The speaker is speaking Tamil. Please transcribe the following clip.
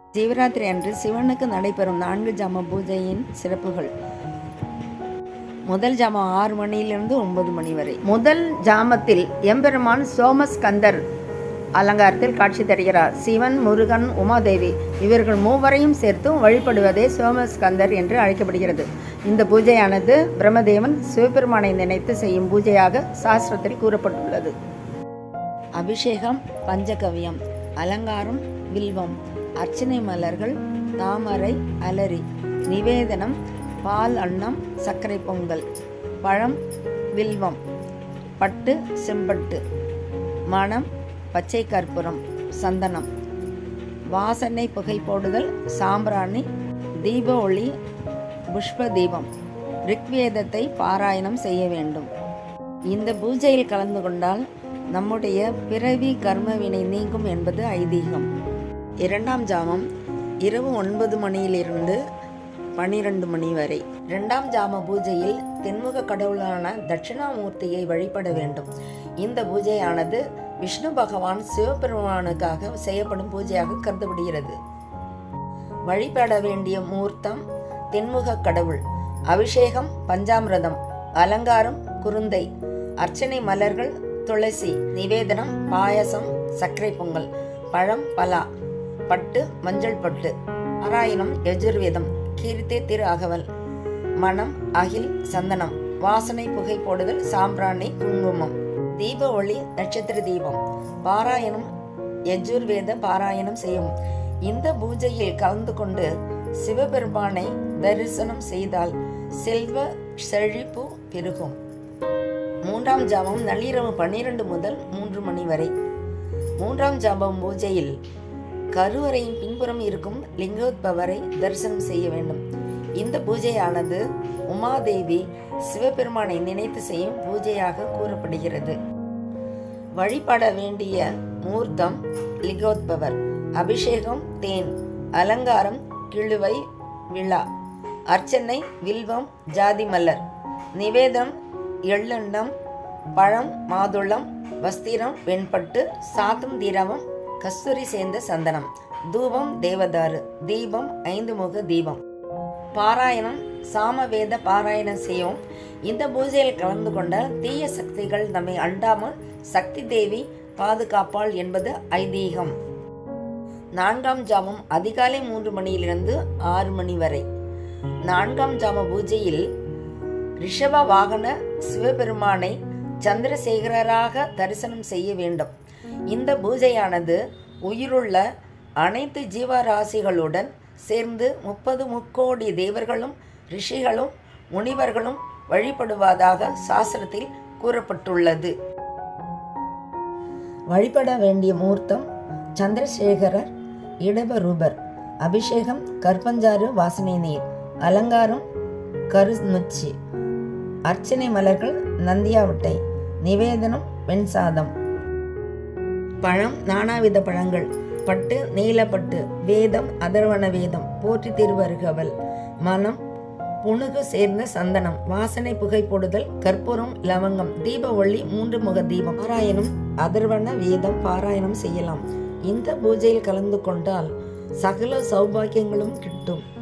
சிவராத்திரி அன்று சிவனுக்கு நடைபெறும் நான்கு ஜாம பூஜையின் சிறப்புகள் முதல் ஜாமம் ஆறு மணியிலிருந்து ஒன்பது மணி வரை முதல் ஜாமத்தில் எம்பெருமான் சோமஸ்கந்தர் அலங்காரத்தில் காட்சி தருகிறார் சிவன் முருகன் உமாதேவி இவர்கள் மூவரையும் சேர்த்து வழிபடுவதே சோமஸ்கந்தர் என்று அழைக்கப்படுகிறது இந்த பூஜையானது பிரம்மதேவன் சிவபெருமானை நினைத்து செய்யும் பூஜையாக சாஸ்திரத்தில் கூறப்பட்டுள்ளது அபிஷேகம் பஞ்சகவியம் அலங்காரம் வில்வம் அர்ச்சனை மலர்கள் தாமரை அலரி நிவேதனம் பால் அன்னம் சர்க்கரை பொங்கல் பழம் வில்வம் பட்டு செம்பட்டு மணம் பச்சை கற்பூரம் சந்தனம் வாசனை புகை போடுதல் சாம்பிராணி தீப ஒளி புஷ்ப தீபம் ரிக்வேதத்தை பாராயணம் செய்ய வேண்டும் இந்த பூஜையில் கலந்து கொண்டால் நம்முடைய பிறவி கர்மவினை நீங்கும் என்பது ஐதீகம் இரண்டாம் ஜாமம் இரவு ஒன்பது மணியிலிருந்து பன்னிரண்டு மணி வரை இரண்டாம் ஜாம பூஜையில் தென்முக கடவுளான தட்சிணாமூர்த்தியை வழிபட வேண்டும் இந்த பூஜையானது விஷ்ணு பகவான் சிவபெருமானுக்காக செய்யப்படும் பூஜையாக கருதப்படுகிறது வழிபட வேண்டிய மூர்த்தம் தென்முக கடவுள் அபிஷேகம் பஞ்சாமிரதம் அலங்காரம் குருந்தை அர்ச்சனை மலர்கள் துளசி நிவேதனம் பாயசம் சர்க்கரை பொங்கல் பழம் பலா பட்டு மஞ்சள் பட்டு பாராயணம் யஜுர்வேதம் கீர்த்தி திரு அகவல் மணம் அகில் சந்தனம் வாசனை புகை போடுதல் சாம்பிராணி குங்குமம் தீப ஒளி நட்சத்திர தீபம் பாராயணம் யஜுர்வேத பாராயணம் செய்யும் இந்த பூஜையில் கலந்து கொண்டு சிவபெருமானை தரிசனம் செய்தால் செல்வ செழிப்பு பெருகும் மூன்றாம் ஜாமம் நள்ளிரவு பன்னிரண்டு முதல் மூன்று மணி வரை மூன்றாம் ஜாமம் பூஜையில் கருவறையின் பின்புறம் இருக்கும் லிங்கோத்பவரை தரிசனம் செய்ய வேண்டும் இந்த பூஜையானது உமாதேவி சிவபெருமானை நினைத்து செய்யும் பூஜையாக கூறப்படுகிறது வழிபட வேண்டிய மூர்த்தம் லிங்கோத்பவர் அபிஷேகம் தேன் அலங்காரம் கிழுவை விழா அர்ச்சனை வில்வம் ஜாதி மலர் நிவேதம் எள்ளெண்ணம் பழம் மாதுளம் வஸ்திரம் வெண்பட்டு சாத்தும் திரவம் கஸ்தூரி சேர்ந்த சந்தனம் தூபம் தேவதாரு தீபம் ஐந்து முக தீபம் பாராயணம் சாமவேத பாராயணம் செய்யும் இந்த பூஜையில் கலந்து கொண்டால் தீய சக்திகள் நம்மை அண்டாமல் சக்தி தேவி பாதுகாப்பாள் என்பது ஐதீகம் நான்காம் ஜாமம் அதிகாலை மூன்று மணியிலிருந்து ஆறு மணி வரை நான்காம் ஜாம பூஜையில் ரிஷப வாகன சிவபெருமானை சந்திரசேகரராக தரிசனம் செய்ய வேண்டும் இந்த பூஜையானது உயிருள்ள அனைத்து ஜீவராசிகளுடன் சேர்ந்து முப்பது முக்கோடி தேவர்களும் ரிஷிகளும் முனிவர்களும் வழிபடுவதாக சாஸ்திரத்தில் கூறப்பட்டுள்ளது வழிபட வேண்டிய மூர்த்தம் சந்திரசேகரர் இடபரூபர் அபிஷேகம் கற்பஞ்சாறு வாசனை நீர் அலங்காரம் கருநுச்சி அர்ச்சனை மலர்கள் நந்தியாவட்டை நிவேதனம் வெண்சாதம் பழம் நானாவித பழங்கள் பட்டு நீலப்பட்டு வேதம் அதர்வன வேதம் போற்றி திருவருகவல் மனம் புணுகு சேர்ந்த சந்தனம் வாசனை புகை போடுதல் கற்பூரம் லவங்கம் தீப ஒளி மூன்று முக தீபம் பாராயணம் அதர்வன வேதம் பாராயணம் செய்யலாம் இந்த பூஜையில் கலந்து கொண்டால் சகல சௌபாக்கியங்களும் கிட்டும்